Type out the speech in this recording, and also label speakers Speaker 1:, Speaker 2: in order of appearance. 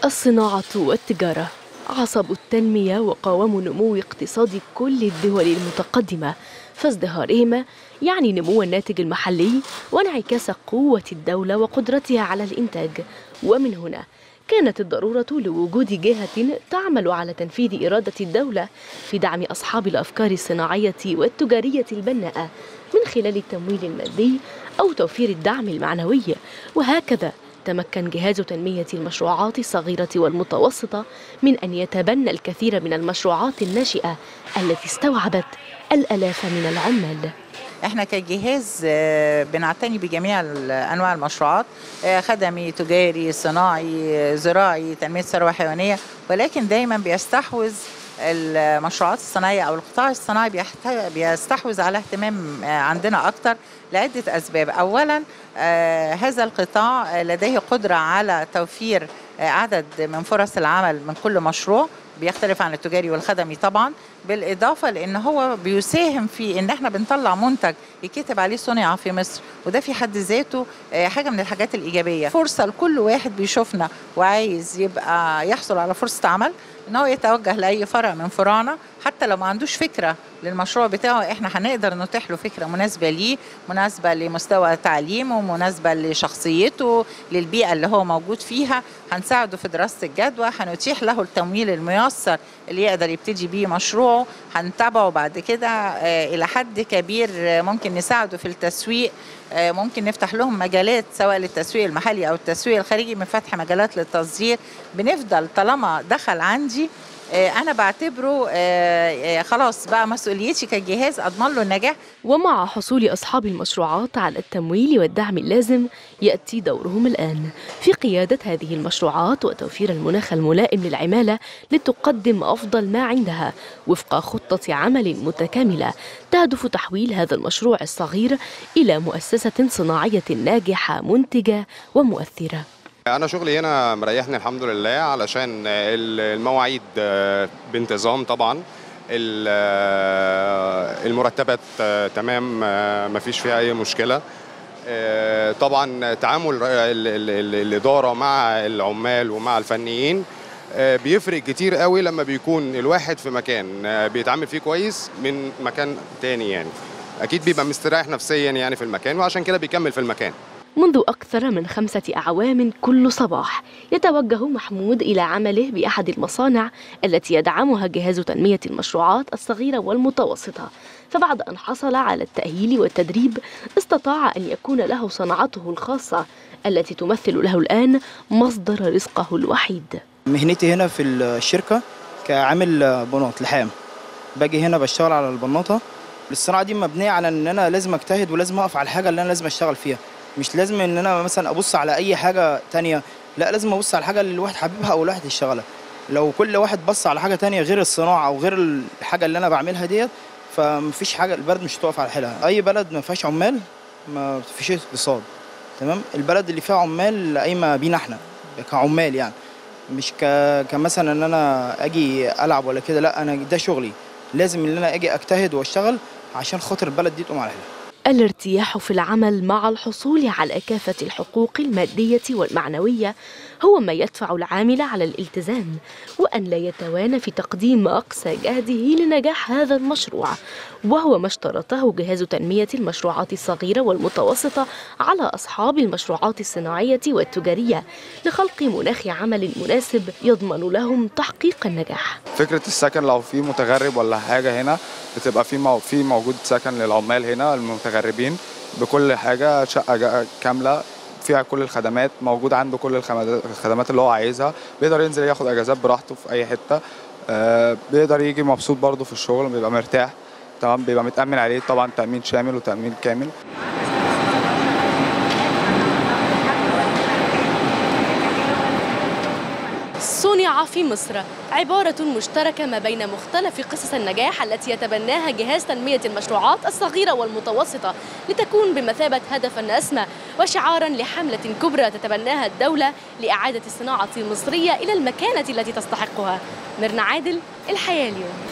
Speaker 1: الصناعة والتجارة عصب التنمية وقوام نمو اقتصاد كل الدول المتقدمة فازدهارهما يعني نمو الناتج المحلي وانعكاس قوة الدولة وقدرتها على الإنتاج ومن هنا كانت الضرورة لوجود جهة تعمل على تنفيذ إرادة الدولة في دعم أصحاب الأفكار الصناعية والتجارية البناءة من خلال التمويل المادي أو توفير الدعم المعنوي وهكذا تمكن جهاز تنمية المشروعات الصغيرة والمتوسطة من أن يتبنى الكثير من المشروعات الناشئة التي استوعبت الألاف من العمال
Speaker 2: احنا كجهاز آه، بنعتني بجميع ال- انواع المشروعات آه، خدمي تجاري صناعي آه، زراعي تنميه ثروه حيوانيه ولكن دايما بيستحوذ المشروعات الصناعيه او القطاع الصناعي بيحت- بيستحوذ على اهتمام آه، عندنا اكتر لعده اسباب اولا آه، هذا القطاع آه، لديه قدره على توفير آه، عدد من فرص العمل من كل مشروع بيختلف عن التجاري والخدمي طبعا بالاضافه لان هو بيساهم في ان احنا بنطلع منتج يكتب عليه صنع في مصر وده في حد ذاته آه، حاجه من الحاجات الايجابيه فرصه لكل واحد بيشوفنا وعايز يبقى يحصل على فرصه عمل ان هو يتوجه لاي فرع من فروعنا حتى لو ما عندوش فكره للمشروع بتاعه احنا هنقدر نتيح له فكره مناسبه ليه مناسبه لمستوى تعليمه مناسبه لشخصيته للبيئه اللي هو موجود فيها هنساعده في دراسه الجدوى هنتيح له التمويل الميسر اللي يقدر يبتدي بيه مشروعه هنتابعه بعد كده آه، الى حد كبير آه، ممكن نساعده في التسويق آه، ممكن نفتح لهم مجالات سواء للتسويق المحلي او التسويق الخارجي من فتح مجالات للتصدير بنفضل طالما دخل عندي آه، انا بعتبره آه، آه، خلاص بقى مسؤوليتي كجهاز اضمن له النجاح
Speaker 1: ومع حصول أصحاب المشروعات على التمويل والدعم اللازم يأتي دورهم الآن في قيادة هذه المشروعات وتوفير المناخ الملائم للعمالة لتقدم أفضل ما عندها وفق خطة عمل متكاملة تهدف تحويل هذا المشروع الصغير إلى مؤسسة صناعية ناجحة منتجة ومؤثرة
Speaker 3: انا شغلي هنا مريحني الحمد لله علشان ال- المواعيد آه، بانتظام طبعا ال- آه، المرتبات آه، تمام آه، مفيش فيها اي مشكله آه، طبعا تعامل ال- ال- ال- الاداره مع العمال ومع الفنيين آه، بيفرق كتير قوي لما بيكون الواحد في مكان آه، بيتعامل فيه كويس من مكان تاني يعني اكيد بيبقى مستريح نفسيا يعني في المكان وعشان كده بيكمل في المكان
Speaker 1: منذ أكثر من خمسة أعوام كل صباح يتوجه محمود إلى عمله بأحد المصانع التي يدعمها جهاز تنمية المشروعات الصغيرة والمتوسطة فبعد أن حصل على التأهيل والتدريب استطاع أن يكون له صنعته الخاصة التي تمثل له الآن مصدر رزقه الوحيد
Speaker 4: مهنتي هنا في الشركة كعامل بناط لحام باجي هنا بشتغل على البناطة الصناعة دي مبنية على ان انا لازم اجتهد ولازم اقف على الحاجة اللي انا لازم اشتغل فيها مش لازم ان انا مثلا ابص على اي حاجة تانية لا لازم ابص على الحاجة اللي الواحد حاببها او الواحد يشتغلها لو كل واحد بص على حاجة تانية غير الصناعة او غير الحاجة اللي انا بعملها ديت فمفيش حاجة البلد مش هتقف على حيلها اي بلد ما فيهاش عمال ما فيش اقتصاد تمام البلد اللي فيها عمال قايمة بينا احنا كعمال يعني مش ك... كمثلا ان انا اجي العب ولا كده لا انا ده شغلي لازم ان انا اجي اجتهد واشتغل عشان خاطر البلد دي تقوم على حيلها
Speaker 1: الارتياح في العمل مع الحصول على كافة الحقوق المادية والمعنوية هو ما يدفع العامل على الالتزام وأن لا يتوانى في تقديم أقصى جهده لنجاح هذا المشروع وهو ما اشترطه جهاز تنمية المشروعات الصغيرة والمتوسطة على أصحاب المشروعات الصناعية والتجارية لخلق مناخ عمل مناسب يضمن لهم تحقيق النجاح
Speaker 5: فكره السكن لو في متغرب ولا حاجه هنا بتبقى في مو في موجود سكن للعمال هنا المتغربين بكل حاجه شقه جا- كامله فيها كل الخدمات موجود عنده كل الخمد- الخدمات اللي هو عايزها بيقدر ينزل ياخد اجازات براحته في اي حته آه، بيقدر يجي مبسوط برضه في الشغل بيبقى مرتاح تمام بيبقى متامن عليه طبعا تامين شامل وتامين كامل
Speaker 1: صنع في مصر عبارة مشتركة ما بين مختلف قصص النجاح التي يتبناها جهاز تنمية المشروعات الصغيرة والمتوسطة لتكون بمثابة هدفا أسمى وشعارا لحملة كبرى تتبناها الدولة لإعادة الصناعة المصرية إلى المكانة التي تستحقها ميرنا عادل الحياة اليوم